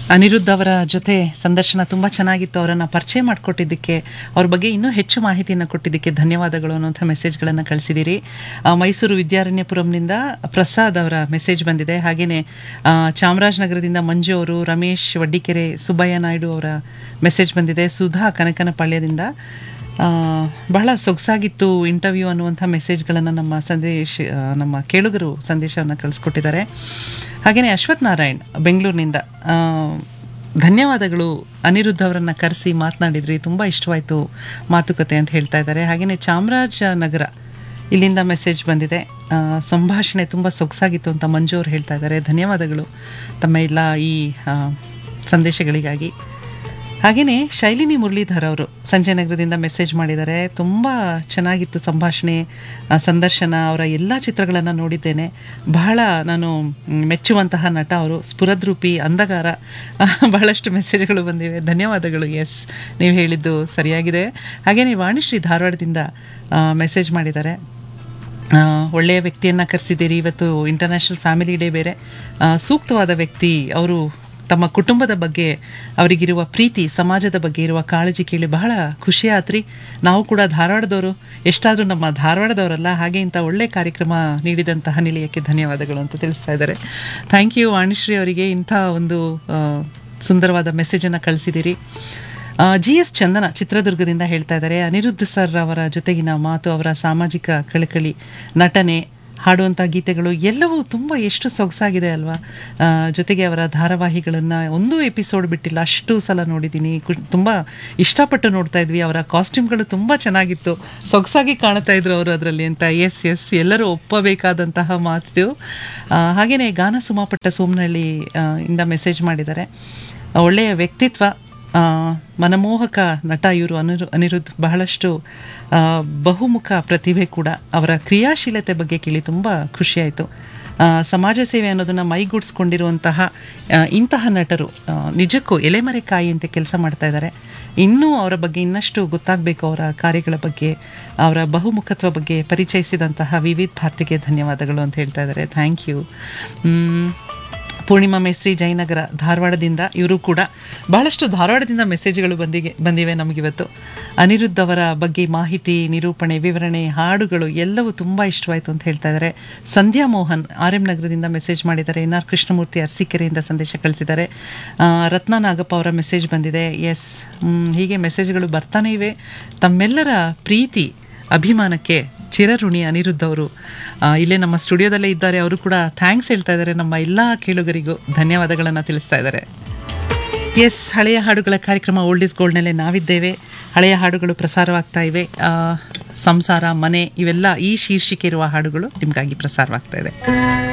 ಅನಿರುದ್ಧ ಅವರ ಜೊತೆ ಸಂದರ್ಶನ ತುಂಬ ಚೆನ್ನಾಗಿತ್ತು ಅವರನ್ನು ಪರಿಚಯ ಮಾಡಿಕೊಟ್ಟಿದ್ದಕ್ಕೆ ಅವ್ರ ಬಗ್ಗೆ ಇನ್ನೂ ಹೆಚ್ಚು ಮಾಹಿತಿಯನ್ನು ಕೊಟ್ಟಿದ್ದಕ್ಕೆ ಧನ್ಯವಾದಗಳು ಅನ್ನುವಂಥ ಮೆಸೇಜ್ಗಳನ್ನು ಕಳಿಸಿದ್ದೀರಿ ಆ, ಮೈಸೂರು ವಿದ್ಯಾರಣ್ಯಪುರಂನಿಂದ ಪ್ರಸಾದ್ ಅವರ ಮೆಸೇಜ್ ಬಂದಿದೆ ಹಾಗೆಯೇ ಆ, ಚಾಮರಾಜನಗರದಿಂದ ಮಂಜು ಅವರು ರಮೇಶ್ ವಡ್ಡಿಕೆರೆ ಸುಬ್ಬಯ್ಯ ನಾಯ್ಡು ಅವರ ಮೆಸೇಜ್ ಬಂದಿದೆ ಸುಧಾ ಕನಕನಪಾಳ್ಯದಿಂದ ಆ, ಬಹಳ ಸೊಗಸಾಗಿತ್ತು ಇಂಟರ್ವ್ಯೂ ಅನ್ನುವಂಥ ಮೆಸೇಜ್ಗಳನ್ನು ನಮ್ಮ ಸಂದೇಶ ಆ, ನಮ್ಮ ಕೇಳುಗರು ಸಂದೇಶವನ್ನು ಕಳಿಸ್ಕೊಟ್ಟಿದ್ದಾರೆ ಹಾಗೆಯೇ ಅಶ್ವಥ್ ನಾರಾಯಣ್ ಬೆಂಗಳೂರಿನಿಂದ ಆ, ಧನ್ಯವಾದಗಳು ಅನಿರುದ್ಧ ಅವರನ್ನು ಕರೆಸಿ ಮಾತನಾಡಿದ್ರಿ ತುಂಬ ಇಷ್ಟವಾಯಿತು ಮಾತುಕತೆ ಅಂತ ಹೇಳ್ತಾ ಇದ್ದಾರೆ ಹಾಗೆಯೇ ಚಾಮರಾಜನಗರ ಇಲ್ಲಿಂದ ಮೆಸೇಜ್ ಬಂದಿದೆ ಆ, ಸಂಭಾಷಣೆ ತುಂಬ ಸೊಗಸಾಗಿತ್ತು ಅಂತ ಮಂಜು ಅವರು ಹೇಳ್ತಾ ಇದ್ದಾರೆ ಧನ್ಯವಾದಗಳು ತಮ್ಮ ಎಲ್ಲ ಈ ಆ, ಸಂದೇಶಗಳಿಗಾಗಿ ಹಾಗೆಯೇ ಶೈಲಿನಿ ಮುರಳೀಧರ್ ಅವರು ಸಂಜಯ್ ನಗರದಿಂದ ಮೆಸೇಜ್ ಮಾಡಿದ್ದಾರೆ ತುಂಬ ಚೆನ್ನಾಗಿತ್ತು ಸಂಭಾಷಣೆ ಆ, ಸಂದರ್ಶನ ಅವರ ಎಲ್ಲ ಚಿತ್ರಗಳನ್ನು ನೋಡಿದ್ದೇನೆ ಬಹಳ ನಾನು ಮ್, ಮೆಚ್ಚುವಂತಹ ನಟ ಅವರು ಸ್ಫುರದ್ರೂಪಿ ಅಂಧಗಾರ ಆ, ಬಹಳಷ್ಟು ಮೆಸೇಜ್ಗಳು ಬಂದಿವೆ ಧನ್ಯವಾದಗಳು ಎಸ್ ನೀವು ಹೇಳಿದ್ದು ಸರಿಯಾಗಿದೆ ಹಾಗೆಯೇ ವಾಣಿಶ್ರೀ ಧಾರವಾಡದಿಂದ ಮೆಸೇಜ್ ಮಾಡಿದ್ದಾರೆ ಆ, ಒಳ್ಳೆಯ ವ್ಯಕ್ತಿಯನ್ನು ಕರೆಸಿದ್ದೀರಿ ಇವತ್ತು ಇಂಟರ್ನ್ಯಾಷನಲ್ ಫ್ಯಾಮಿಲಿ ಡೇ ಬೇರೆ ಆ, ಸೂಕ್ತವಾದ ವ್ಯಕ್ತಿ ಅವರು ತಮ್ಮ ಕುಟುಂಬದ ಬಗ್ಗೆ ಅವರಿಗಿರುವ ಪ್ರೀತಿ ಸಮಾಜದ ಬಗ್ಗೆ ಇರುವ ಕಾಳಜಿ ಕೇಳಿ ಬಹಳ ಖುಷಿ ಆತ್ರಿ ನಾವು ಕೂಡ ಧಾರವಾಡದವರು ಎಷ್ಟಾದರೂ ನಮ್ಮ ಧಾರವಾಡದವರಲ್ಲ ಹಾಗೆ ಇಂಥ ಒಳ್ಳೆ ಕಾರ್ಯಕ್ರಮ ನೀಡಿದಂತಹ ನಿಲಯಕ್ಕೆ ಧನ್ಯವಾದಗಳು ಅಂತ ತಿಳಿಸ್ತಾ ಇದ್ದಾರೆ ಥ್ಯಾಂಕ್ ಯು ವಾಣಿಶ್ರೀ ಅವರಿಗೆ ಇಂಥ ಒಂದು ಆ, ಸುಂದರವಾದ ಮೆಸೇಜನ್ನು ಕಳಿಸಿದ್ದೀರಿ ಜಿ ಎಸ್ ಚಂದನ ಚಿತ್ರದುರ್ಗದಿಂದ ಹೇಳ್ತಾ ಇದ್ದಾರೆ ಅನಿರುದ್ಧ ಸರ್ ಅವರ ಜೊತೆಗಿನ ಮಾತು ಅವರ ಸಾಮಾಜಿಕ ಕಳಕಳಿ ನಟನೆ ಹಾಡುವಂಥ ಗೀತೆಗಳು ಎಲ್ಲವೂ ತುಂಬ ಎಷ್ಟು ಸೊಗಸಾಗಿದೆ ಅಲ್ವಾ ಆ, ಜೊತೆಗೆ ಅವರ ಧಾರಾವಾಹಿಗಳನ್ನು ಒಂದೂ ಎಪಿಸೋಡ್ ಬಿಟ್ಟಿಲ್ಲ ಅಷ್ಟು ಸಲ ನೋಡಿದ್ದೀನಿ ಕು- ತುಂಬ ಇಷ್ಟಪಟ್ಟು ನೋಡ್ತಾ ಇದ್ವಿ ಅವರ ಕಾಸ್ಟ್ಯೂಮ್ಗಳು ತುಂಬ ಚೆನ್ನಾಗಿತ್ತು ಸೊಗಸಾಗಿ ಕಾಣ್ತಾ ಇದ್ರು ಅವರು ಅದರಲ್ಲಿ ಅಂತ ಎಸ್ ಎಸ್ ಎಲ್ಲರೂ ಒಪ್ಪಬೇಕಾದಂತಹ ಮಾತು ಹಾಗೆಯೇ ಗಾನ ಸುಮಾಪಟ್ಟ ಸೋಮನಹಳ್ಳಿ ಆ, ಇಂದ ಮೆಸೇಜ್ ಮಾಡಿದ್ದಾರೆ ಒಳ್ಳೆಯ ವ್ಯಕ್ತಿತ್ವ ಆ, ಮನಮೋಹಕ ನಟ ಇವರು ಅನಿರು ಅನಿರುದ್ಧ್ ಬಹಳಷ್ಟು ಆ, ಬಹುಮುಖ ಪ್ರತಿಭೆ ಕೂಡ ಅವರ ಕ್ರಿಯಾಶೀಲತೆ ಬಗ್ಗೆ ಕೇಳಿ ತುಂಬ ಖುಷಿಯಾಯಿತು ಆ, ಸಮಾಜ ಸೇವೆ ಅನ್ನೋದನ್ನು ಮೈಗೂಡಿಸ್ಕೊಂಡಿರುವಂತಹ ಆ, ಇಂತಹ ನಟರು ಆ, ನಿಜಕ್ಕೂ ಎಲೆಮರೆಕಾಯಿಯಂತೆ ಕೆಲಸ ಮಾಡ್ತಾ ಇದ್ದಾರೆ ಇನ್ನೂ ಅವರ ಬಗ್ಗೆ ಇನ್ನಷ್ಟು ಗೊತ್ತಾಗಬೇಕು ಅವರ ಕಾರ್ಯಗಳ ಬಗ್ಗೆ ಅವರ ಬಹುಮುಖತ್ವ ಬಗ್ಗೆ ಪರಿಚಯಿಸಿದಂತಹ ವಿವಿಧ ಭಾರತಿಗೆ ಧನ್ಯವಾದಗಳು ಅಂತ ಹೇಳ್ತಾ ಇದ್ದಾರೆ ಥ್ಯಾಂಕ್ ಯು ಪೂರ್ಣಿಮಾ ಮೇಸ್ತ್ರಿ ಜಯನಗರ ಧಾರವಾಡದಿಂದ ಇವರು ಕೂಡ ಬಹಳಷ್ಟು ಧಾರವಾಡದಿಂದ ಮೆಸೇಜ್ಗಳು ಬಂದಿಗೆ ಬಂದಿವೆ ನಮಗಿವತ್ತು ಅನಿರುದ್ಧ್ ಅವರ ಬಗ್ಗೆ ಮಾಹಿತಿ ನಿರೂಪಣೆ ವಿವರಣೆ ಹಾಡುಗಳು ಎಲ್ಲವೂ ತುಂಬ ಇಷ್ಟವಾಯಿತು ಅಂತ ಹೇಳ್ತಾ ಇದ್ದಾರೆ ಸಂಧ್ಯಾ ಮೋಹನ್ ಆರ್ ಎಂ ನಗರದಿಂದ ಮೆಸೇಜ್ ಮಾಡಿದ್ದಾರೆ ಎನ್ ಆರ್ ಕೃಷ್ಣಮೂರ್ತಿ ಅರಸೀಕೆರೆಯಿಂದ ಸಂದೇಶ ಕಳಿಸಿದ್ದಾರೆ ಆ, ರತ್ನ ನಾಗಪ್ಪ ಅವರ ಮೆಸೇಜ್ ಬಂದಿದೆ ಎಸ್ ಹೀಗೆ ಮೆಸೇಜ್ಗಳು ಬರ್ತಾನೇ ಇವೆ ತಮ್ಮೆಲ್ಲರ ಪ್ರೀತಿ ಅಭಿಮಾನಕ್ಕೆ ಚಿರಋಣಿ ಅನಿರುದ್ಧ ಅವರು ಆ, ಇಲ್ಲೇ ನಮ್ಮ ಸ್ಟುಡಿಯೋದಲ್ಲೇ ಇದ್ದಾರೆ ಅವರು ಕೂಡ ಥ್ಯಾಂಕ್ಸ್ ಹೇಳ್ತಾ ಇದ್ದಾರೆ ನಮ್ಮ ಎಲ್ಲ ಕೇಳುಗರಿಗೂ ಧನ್ಯವಾದಗಳನ್ನು ತಿಳಿಸ್ತಾ ಇದ್ದಾರೆ ಎಸ್ ಹಳೆಯ ಹಾಡುಗಳ ಕಾರ್ಯಕ್ರಮ ಓಲ್ಡ್ ಇಸ್ ಗೋಲ್ಡ್ನಲ್ಲೇ ನಾವಿದ್ದೇವೆ ಹಳೆಯ ಹಾಡುಗಳು ಪ್ರಸಾರವಾಗ್ತಾ ಇವೆ ಆ, ಸಂಸಾರ ಮನೆ ಇವೆಲ್ಲ ಈ ಶೀರ್ಷಿಕೆ ಇರುವ ಹಾಡುಗಳು ನಿಮಗಾಗಿ ಪ್ರಸಾರವಾಗ್ತಾ ಇದೆ